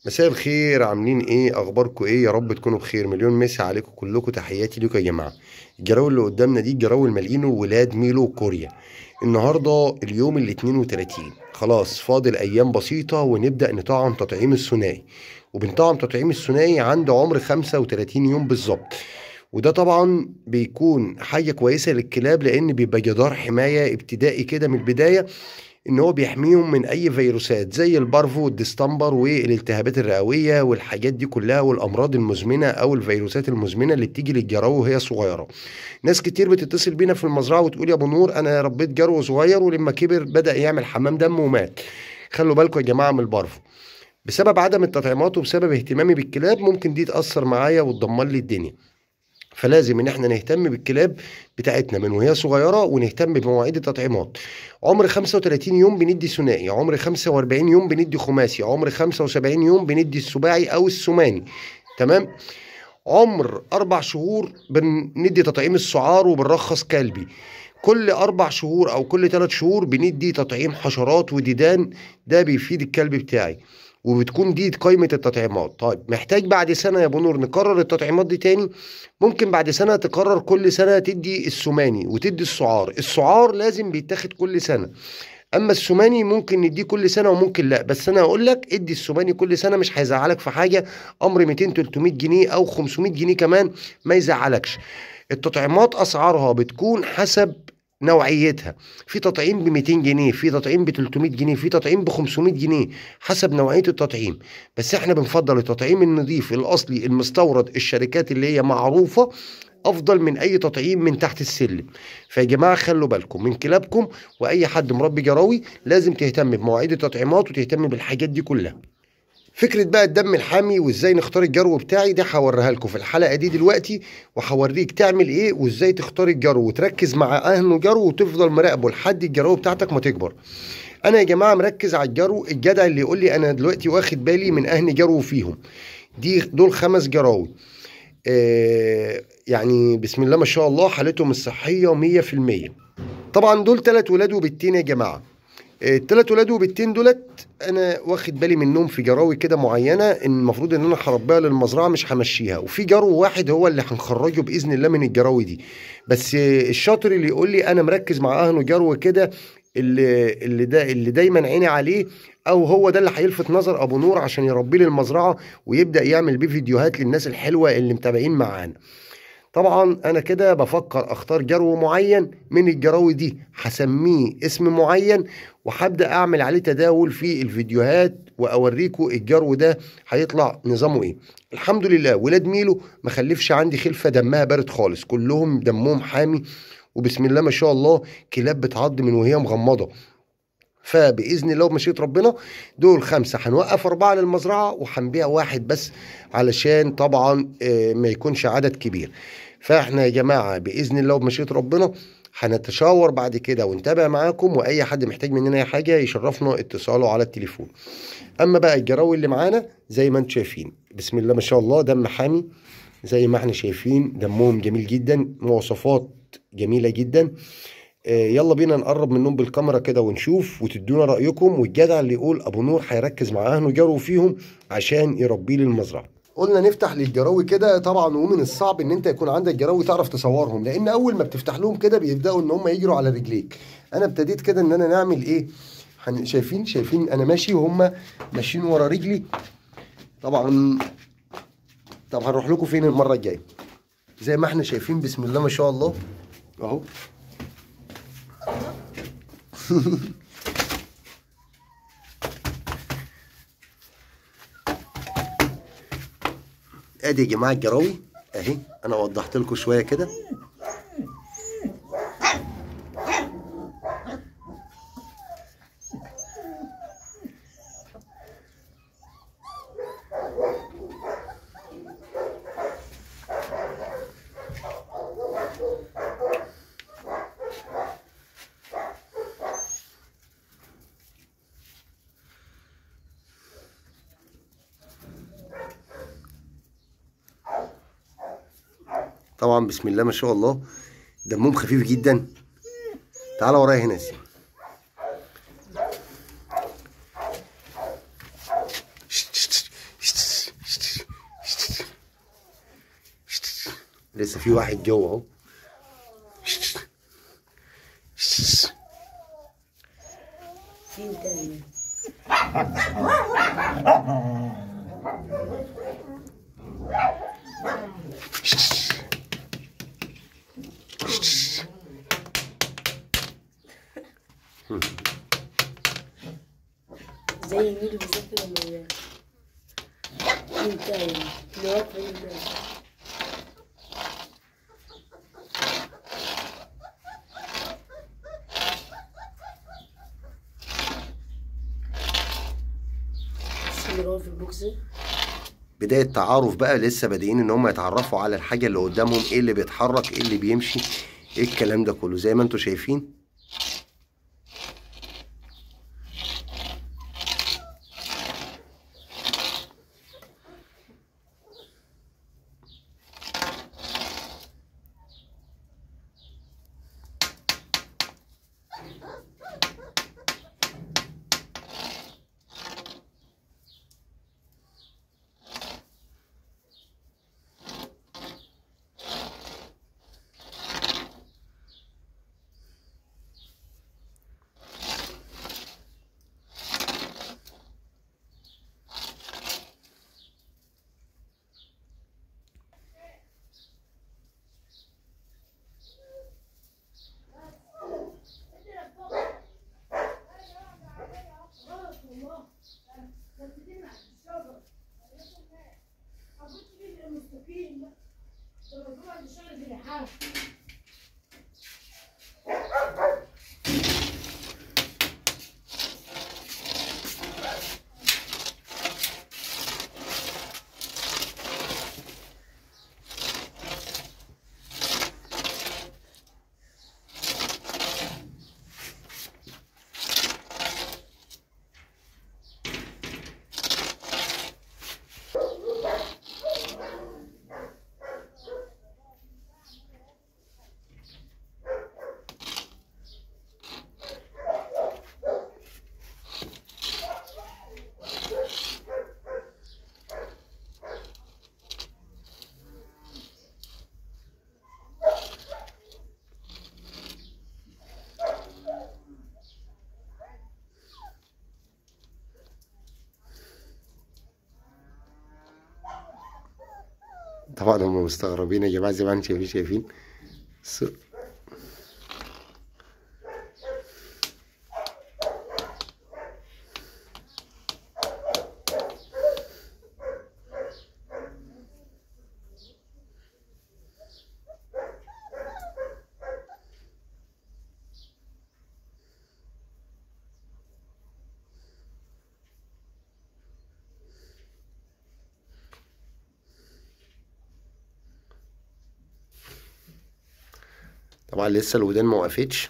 مساء الخير عاملين ايه اخباركم ايه يا رب تكونوا بخير مليون مسا عليكم كلكم تحياتي ليكم يا جماعه الجراوي اللي قدامنا دي الجراوي المالينو ولاد ميلو كوريا النهارده اليوم ال 32 خلاص فاضل ايام بسيطه ونبدا نطعم تطعيم الثنائي وبنطعم تطعيم الثنائي عند عمر 35 يوم بالظبط وده طبعا بيكون حاجه كويسه للكلاب لان بيبقى جدار حمايه ابتدائي كده من البدايه ان هو بيحميهم من اي فيروسات زي البارفو والديستمبر والالتهابات الرئويه والحاجات دي كلها والامراض المزمنه او الفيروسات المزمنه اللي بتيجي للجرو وهي صغيره ناس كتير بتتصل بينا في المزرعه وتقول يا ابو نور انا ربيت جرو صغير ولما كبر بدا يعمل حمام دم ومات خلوا بالكم يا جماعه من البارفو بسبب عدم التطعيمات وبسبب اهتمامي بالكلاب ممكن دي تاثر معايا وتدمر لي الدنيا فلازم ان احنا نهتم بالكلاب بتاعتنا من وهي صغيره ونهتم بمواعيد التطعيمات عمر 35 يوم بندي ثنائي عمر 45 يوم بندي خماسي عمر 75 يوم بندي السباعي او الثماني تمام عمر اربع شهور بندي تطعيم السعار وبنرخص كلبي كل اربع شهور او كل ثلاث شهور بندي تطعيم حشرات وديدان ده بيفيد الكلب بتاعي وبتكون دي قائمة التطعيمات طيب محتاج بعد سنة يا بنور نكرر التطعيمات دي تاني ممكن بعد سنة تكرر كل سنة تدي السماني وتدي السعار السعار لازم بيتاخد كل سنة اما السماني ممكن نديه كل سنه وممكن لا بس انا اقول لك ادي السماني كل سنه مش هيزعلك في حاجه امر 200 300 جنيه او 500 جنيه كمان ما يزعلكش التطعيمات اسعارها بتكون حسب نوعيتها في تطعيم ب 200 جنيه في تطعيم ب 300 جنيه في تطعيم ب 500 جنيه حسب نوعيه التطعيم بس احنا بنفضل التطعيم النظيف الاصلي المستورد الشركات اللي هي معروفه افضل من اي تطعيم من تحت السلم فيا جماعه خلوا بالكم من كلابكم واي حد مربي جراوي لازم تهتم بمواعيد التطعيمات وتهتم بالحاجات دي كلها فكرة بقى الدم الحامي وازاي نختار الجرو بتاعي ده هوريها لكم في الحلقة دي دلوقتي وهوريك تعمل ايه وازاي تختار الجرو وتركز مع اهله جرو وتفضل مراقبه لحد الجرو بتاعتك ما تكبر انا يا جماعة مركز على الجرو الجدع اللي يقول لي انا دلوقتي واخد بالي من اهل جرو فيهم دي دول خمس جراوي آه يعني بسم الله ما شاء الله حالتهم الصحية مية في المية طبعا دول تلات ولاد وبنتين يا جماعة التلات ولاد وبنتين دولت انا واخد بالي منهم في جراوي كده معينه ان المفروض ان انا هربيها للمزرعه مش همشيها وفي جرو واحد هو اللي هنخرجه باذن الله من الجراوي دي بس الشاطر اللي يقول لي انا مركز مع اهله جرو كده اللي اللي ده اللي دايما عيني عليه او هو ده اللي هيلفت نظر ابو نور عشان يربيه للمزرعه ويبدا يعمل بيه فيديوهات للناس الحلوه اللي متابعين معانا طبعا انا كده بفكر اختار جرو معين من الجراوي دي هسميه اسم معين وهبدا اعمل عليه تداول في الفيديوهات واوريكم الجرو ده هيطلع نظامه ايه الحمد لله ولاد ميلو ما خلفش عندي خلفه دمها بارد خالص كلهم دمهم حامي وبسم الله ما شاء الله كلاب بتعض من وهي مغمضه فباذن الله ومشيئه ربنا دول خمسه هنوقف اربعه للمزرعه وهنبيع واحد بس علشان طبعا ما يكونش عدد كبير فاحنا يا جماعه باذن الله وبمشيئه ربنا هنتشاور بعد كده ونتابع معاكم واي حد محتاج مننا اي حاجه يشرفنا اتصاله على التليفون اما بقى الجراوي اللي معانا زي ما انتم شايفين بسم الله ما شاء الله دم حامي زي ما احنا شايفين دمهم جميل جدا مواصفات جميله جدا يلا بينا نقرب منهم بالكاميرا كده ونشوف وتدونا رايكم والجدع اللي يقول ابو نور هيركز مع اهله جرو فيهم عشان يربيه للمزرعه قلنا نفتح للجراوي كده طبعا ومن الصعب ان انت يكون عندك جراوي تعرف تصورهم لان اول ما بتفتح لهم كده بيبداوا ان هم يجروا على رجليك انا ابتديت كده ان انا نعمل ايه شايفين شايفين انا ماشي وهم ماشيين ورا رجلي طبعا طب هنروح لكم فين المره الجايه زي ما احنا شايفين بسم الله ما شاء الله اهو ادي يا جماعه الجراوي اهي انا وضحت لكم شويه كده طبعا بسم الله ما شاء الله دمهم خفيف جدا تعالى ورايا هنا سي لسه في واحد جوه اهو فين تاني زي ميلو بالظبط لما فين تاني اللي واقفة فين تاني اللي هو في البوكس بداية تعارف بقى لسه بادئين ان هم يتعرفوا على الحاجة اللي قدامهم ايه اللي بيتحرك ايه اللي بيمشي ايه الكلام ده كله زي ما انتوا شايفين طبعا هم مستغربين يا جماعة زي ما انتم شايفين شايفين س- طبعا لسه الودان ما وقفتش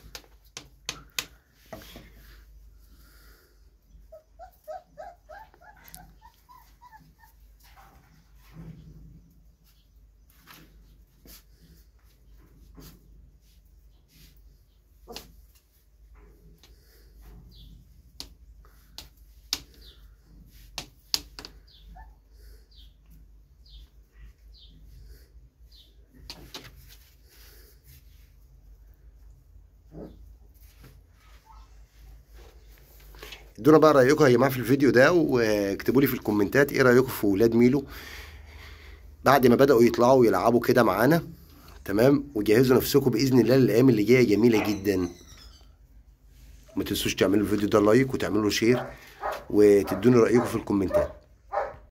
ادونا بقى رايكم يا جماعه في الفيديو ده واكتبوا لي في الكومنتات ايه رايكم في ولاد ميلو بعد ما بداوا يطلعوا يلعبوا كده معانا تمام وجهزوا نفسكم باذن الله للايام اللي جايه جميله جدا ما تنسوش تعملوا الفيديو ده لايك وتعملوا شير وتدوني رايكم في الكومنتات